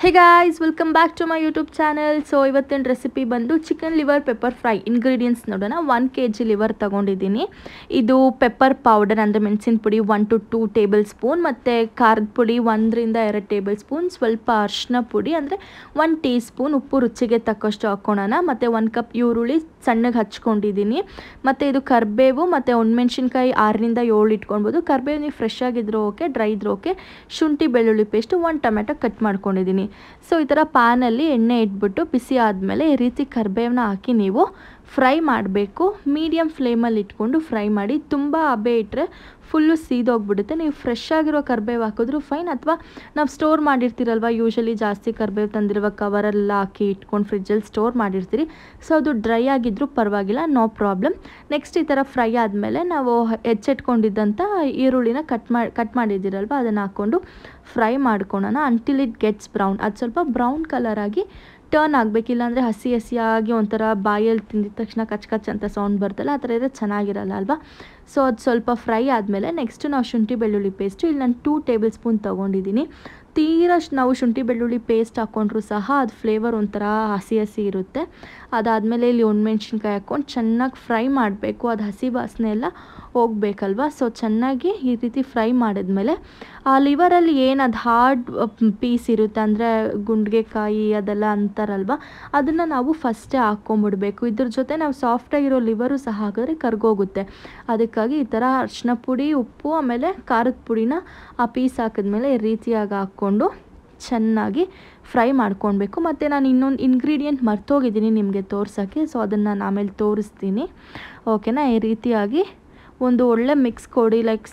hey guys welcome back to my YouTube channel so ಇವತ್ತಿನ recipe ಬಂದು chicken liver pepper fry ingredients ನೋಡೋಣ one K G liver ತೊಗೊಂಡಿದ್ದೀನಿ ಇದು pepper powder ಅಂದರೆ ಮೆಣಸಿನ ಪುಡಿ one to two tablespoon ಮತ್ತು ಖಾರದ ಪುಡಿ ಒಂದರಿಂದ ಎರಡು ಟೇಬಲ್ ಸ್ಪೂನ್ ಸ್ವಲ್ಪ ಅರಿಶಿನ ಪುಡಿ ಅಂದರೆ ಒನ್ ಟೀ ಸ್ಪೂನ್ ಉಪ್ಪು ರುಚಿಗೆ ತಕ್ಕಷ್ಟು ಹಾಕ್ಕೊಳ್ಳೋಣ ಮತ್ತು ಒಂದು ಕಪ್ ಈರುಳ್ಳಿ ಸಣ್ಣಗೆ ಹಚ್ಕೊಂಡಿದ್ದೀನಿ ಮತ್ತು ಇದು ಕರಿಬೇವು ಮತ್ತು ಒಣಮೆಣ್ಸಿನ್ಕಾಯಿ ಆರರಿಂದ ಏಳು ಇಟ್ಕೊಳ್ಬೋದು ಕರಿಬೇವು ನೀವು ಫ್ರೆಶ್ ಆಗಿದ್ರು ಓಕೆ ಡ್ರೈ ಇದ್ರೂ ಓಕೆ ಶುಂಠಿ ಬೆಳ್ಳುಳ್ಳಿ ಪೇಸ್ಟು ಒಂದು ಟೊಮೆಟೊ ಕಟ್ ಮಾಡ್ಕೊಂಡಿದ್ದೀನಿ ಸೊ ಈ ಥರ ಪ್ಯಾನಲ್ಲಿ ಎಣ್ಣೆ ಇಟ್ಬಿಟ್ಟು ಬಿಸಿ ಆದಮೇಲೆ ಈ ರೀತಿ ಕರಿಬೇವನ್ನ ಹಾಕಿ ನೀವು ಫ್ರೈ ಮಾಡಬೇಕು ಮೀಡಿಯಮ್ ಫ್ಲೇಮಲ್ಲಿ ಇಟ್ಕೊಂಡು ಫ್ರೈ ಮಾಡಿ ತುಂಬ ಹಬೆ ಇಟ್ಟರೆ ಫುಲ್ಲು ಸೀದೋಗ್ಬಿಡುತ್ತೆ ನೀವು ಫ್ರೆಶ್ ಆಗಿರೋ ಕರಿಬೇವು ಹಾಕಿದ್ರು ಫೈನ್ ಅಥವಾ ನಾವು ಸ್ಟೋರ್ ಮಾಡಿರ್ತೀರಲ್ವ ಯೂಶಲಿ ಜಾಸ್ತಿ ಕರಿಬೇವು ತಂದಿರುವ ಕವರೆಲ್ಲ ಹಾಕಿ ಇಟ್ಕೊಂಡು ಫ್ರಿಜ್ಜಲ್ಲಿ ಸ್ಟೋರ್ ಮಾಡಿರ್ತೀರಿ ಸೊ ಅದು ಡ್ರೈ ಆಗಿದ್ರೂ ಪರವಾಗಿಲ್ಲ ನೋ ಪ್ರಾಬ್ಲಮ್ ನೆಕ್ಸ್ಟ್ ಈ ಥರ ಫ್ರೈ ಆದಮೇಲೆ ನಾವು ಹೆಚ್ಚಿಟ್ಕೊಂಡಿದ್ದಂಥ ಈರುಳ್ಳಿನ ಕಟ್ ಮಾಡಿ ಕಟ್ ಮಾಡಿದ್ದೀರಲ್ವ ಅದನ್ನು ಹಾಕ್ಕೊಂಡು ಫ್ರೈ ಮಾಡ್ಕೊಳೋಣ ಅಂಟಿಲ್ ಇಟ್ ಗೆಟ್ಸ್ ಬ್ರೌನ್ ಅದು ಸ್ವಲ್ಪ ಬ್ರೌನ್ ಕಲರ್ ಆಗಿ ಟರ್ನ್ ಆಗಬೇಕಿಲ್ಲ ಅಂದರೆ ಹಸಿ ಹಸಿಯಾಗಿ ಒಂಥರ ಬಾಯಲ್ಲಿ ತಿಂದಿದ ತಕ್ಷಣ ಕಚ್ ಕಚ್ ಅಂತ ಸೌಂಡ್ ಬರ್ತಲ್ಲ ಆ ಥರ ಇದ್ರೆ ಚೆನ್ನಾಗಿರಲ್ಲ ಅಲ್ವಾ ಸೊ ಅದು ಸ್ವಲ್ಪ ಫ್ರೈ ಆದಮೇಲೆ ನೆಕ್ಸ್ಟು ನಾವು ಶುಂಠಿ ಬೆಳ್ಳುಳ್ಳಿ ಪೇಸ್ಟು ಇಲ್ಲಿ ನಾನು ಟೂ ಟೇಬಲ್ ಸ್ಪೂನ್ ತೊಗೊಂಡಿದ್ದೀನಿ ತೀರಾ ನಾವು ಶುಂಠಿ ಬೆಳ್ಳುಳ್ಳಿ ಪೇಸ್ಟ್ ಹಾಕ್ಕೊಂಡ್ರು ಸಹ ಅದು ಫ್ಲೇವರ್ ಒಂಥರ ಹಸಿ ಹಸಿ ಇರುತ್ತೆ ಅದಾದಮೇಲೆ ಇಲ್ಲಿ ಒಣಮೆಣ್ಸಿನ್ಕಾಯಿ ಹಾಕ್ಕೊಂಡು ಚೆನ್ನಾಗಿ ಫ್ರೈ ಮಾಡಬೇಕು ಅದು ಹಸಿ ವಾಸನೆ ಎಲ್ಲ ಹೋಗ್ಬೇಕಲ್ವ ಸೊ ಚೆನ್ನಾಗಿ ಈ ರೀತಿ ಫ್ರೈ ಮಾಡಿದ್ಮೇಲೆ ಆ ಲಿವರಲ್ಲಿ ಏನು ಅದು ಹಾರ್ಡ್ ಪೀಸ್ ಇರುತ್ತೆ ಅಂದರೆ ಗುಂಡ್ಗೆಕಾಯಿ ಅದೆಲ್ಲ ಅಂತಾರಲ್ವ ಅದನ್ನು ನಾವು ಫಸ್ಟೇ ಹಾಕ್ಕೊಂಬಿಡ್ಬೇಕು ಇದ್ರ ಜೊತೆ ನಾವು ಸಾಫ್ಟಾಗಿರೋ ಲಿವರು ಸಹ ಹಾಕಿದ್ರೆ ಕರ್ಗೋಗುತ್ತೆ ಅದಕ್ಕಾಗಿ ಈ ಥರ ಅರಿಶಿನ ಪುಡಿ ಉಪ್ಪು ಆಮೇಲೆ ಖಾರದ ಪುಡಿನ ಆ ಪೀಸ್ ಹಾಕಿದ್ಮೇಲೆ ಈ ರೀತಿಯಾಗಿ ಹಾಕ್ಕೊಂಡು ಚೆನ್ನಾಗಿ ಫ್ರೈ ಮಾಡ್ಕೊಳ್ಬೇಕು ಮತ್ತು ನಾನು ಇನ್ನೊಂದು ಇಂಗ್ರೀಡಿಯೆಂಟ್ ಮರ್ತೋಗಿದ್ದೀನಿ ನಿಮಗೆ ತೋರ್ಸೋಕ್ಕೆ ಸೊ ಅದನ್ನು ನಾನು ಆಮೇಲೆ ತೋರಿಸ್ತೀನಿ ಓಕೆನಾ ಈ ರೀತಿಯಾಗಿ ಒಂದು ಒಳ್ಳೆ ಮಿಕ್ಸ್ ಕೊಡಿ ಲೈಕ್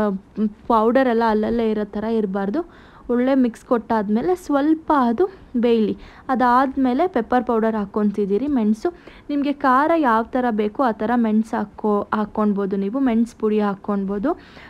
ಪೌಡರೆಲ್ಲ ಅಲ್ಲಲ್ಲೇ ಇರೋ ಥರ ಇರಬಾರ್ದು ಒಳ್ಳೆ ಮಿಕ್ಸ್ ಕೊಟ್ಟಾದಮೇಲೆ ಸ್ವಲ್ಪ ಅದು ಬೇಯಲಿ ಅದಾದಮೇಲೆ ಪೆಪ್ಪರ್ ಪೌಡರ್ ಹಾಕ್ಕೊತಿದ್ದೀರಿ ಮೆಣಸು ನಿಮಗೆ ಖಾರ ಯಾವ ಥರ ಬೇಕೋ ಆ ಥರ ಮೆಣಸು ಹಾಕ್ಕೋ ಹಾಕ್ಕೊಳ್ಬೋದು ನೀವು ಮೆಣಸು ಪುಡಿ ಹಾಕ್ಕೊಳ್ಬೋದು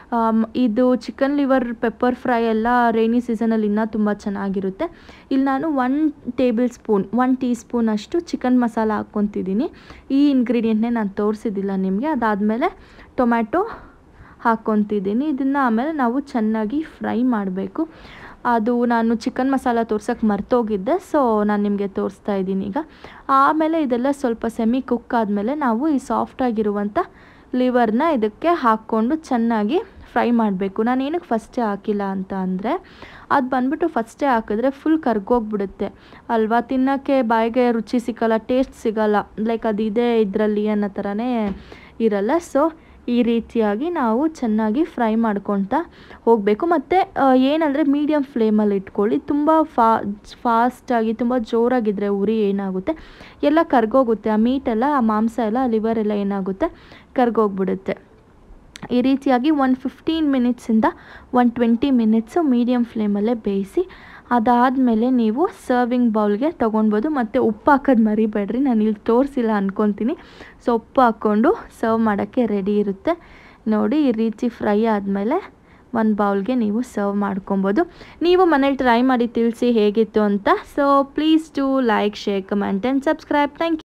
ಇದು ಚಿಕನ್ ಲಿವರ್ ಪೆಪ್ಪರ್ ಫ್ರೈ ಎಲ್ಲ ರೈನಿ ಸೀಸನಲ್ಲಿ ಇನ್ನೂ ತುಂಬ ಚೆನ್ನಾಗಿರುತ್ತೆ ಇಲ್ಲಿ ನಾನು one tablespoon one teaspoon ಅಷ್ಟು ಚಿಕನ್ ಮಸಾಲ ಹಾಕ್ಕೊತಿದ್ದೀನಿ ಈ ಇಂಗ್ರೀಡಿಯೆಂಟ್ನೇ ನಾನು ತೋರಿಸಿದ್ದಿಲ್ಲ ನಿಮಗೆ ಅದಾದಮೇಲೆ ಟೊಮ್ಯಾಟೊ ಹಾಕ್ಕೊತಿದ್ದೀನಿ ಇದನ್ನು ಆಮೇಲೆ ನಾವು ಚೆನ್ನಾಗಿ ಫ್ರೈ ಮಾಡಬೇಕು ಅದು ನಾನು ಚಿಕನ್ ಮಸಾಲ ತೋರ್ಸೋಕ್ಕೆ ಮರ್ತೋಗಿದ್ದೆ ಸೊ ನಾನು ನಿಮಗೆ ತೋರಿಸ್ತಾ ಇದ್ದೀನಿ ಈಗ ಆಮೇಲೆ ಇದೆಲ್ಲ ಸ್ವಲ್ಪ ಸೆಮಿ ಕುಕ್ ಆದಮೇಲೆ ನಾವು ಈ ಸಾಫ್ಟಾಗಿರುವಂಥ ಲಿವರ್ನ ಇದಕ್ಕೆ ಹಾಕ್ಕೊಂಡು ಚೆನ್ನಾಗಿ ಫ್ರೈ ಮಾಡಬೇಕು ನಾನು ಏನಕ್ಕೆ ಫಸ್ಟೇ ಹಾಕಿಲ್ಲ ಅಂತ ಅಂದರೆ ಅದು ಬಂದ್ಬಿಟ್ಟು ಫಸ್ಟೇ ಹಾಕಿದ್ರೆ ಫುಲ್ ಕರ್ಗೋಗ್ಬಿಡುತ್ತೆ ಅಲ್ವಾ ತಿನ್ನೋಕ್ಕೆ ಬಾಯಿಗೆ ರುಚಿ ಸಿಕ್ಕಲ್ಲ ಟೇಸ್ಟ್ ಸಿಗಲ್ಲ ಲೈಕ್ ಅದಿದೆ ಇದರಲ್ಲಿ ಅನ್ನೋ ಥರನೇ ಇರಲ್ಲ ಸೊ ಈ ರೀತಿಯಾಗಿ ನಾವು ಚೆನ್ನಾಗಿ ಫ್ರೈ ಮಾಡ್ಕೊತಾ ಹೋಗಬೇಕು ಮತ್ತು ಏನಂದರೆ ಮೀಡಿಯಮ್ ಫ್ಲೇಮಲ್ಲಿ ಇಟ್ಕೊಳ್ಳಿ ತುಂಬ ಫಾ ಫಾಸ್ಟಾಗಿ ತುಂಬ ಜೋರಾಗಿದ್ದರೆ ಉರಿ ಏನಾಗುತ್ತೆ ಎಲ್ಲ ಕರ್ಗೋಗುತ್ತೆ ಆ ಮೀಟೆಲ್ಲ ಆ ಮಾಂಸ ಎಲ್ಲ ಲಿವರ್ ಎಲ್ಲ ಏನಾಗುತ್ತೆ ಕರ್ಗೋಗ್ಬಿಡುತ್ತೆ ಈ ರೀತಿಯಾಗಿ ಒನ್ ಫಿಫ್ಟೀನ್ ಮಿನಿಟ್ಸಿಂದ ಒನ್ ಟ್ವೆಂಟಿ ಮಿನಿಟ್ಸು ಮೀಡಿಯಮ್ ಫ್ಲೇಮಲ್ಲೇ ಬೇಯಿಸಿ ಅದಾದಮೇಲೆ ನೀವು ಸರ್ವಿಂಗ್ ಬೌಲ್ಗೆ ತೊಗೊಳ್ಬೋದು ಮತ್ತು ಉಪ್ಪು ಹಾಕೋದು ಮರಿಬೇಡ್ರಿ ನಾನು ಇಲ್ಲಿ ತೋರಿಸಿಲ್ಲ ಅಂದ್ಕೊತೀನಿ ಸೊ ಉಪ್ಪು ಹಾಕ್ಕೊಂಡು ಸರ್ವ್ ಮಾಡೋಕ್ಕೆ ರೆಡಿ ಇರುತ್ತೆ ನೋಡಿ ಈ ರೀತಿ ಫ್ರೈ ಆದಮೇಲೆ ಒಂದು ಬೌಲ್ಗೆ ನೀವು ಸರ್ವ್ ಮಾಡ್ಕೊಬೋದು ನೀವು ಮನೇಲಿ ಟ್ರೈ ಮಾಡಿ ತಿಳಿಸಿ ಹೇಗಿತ್ತು ಅಂತ so please to like share comment and subscribe thank you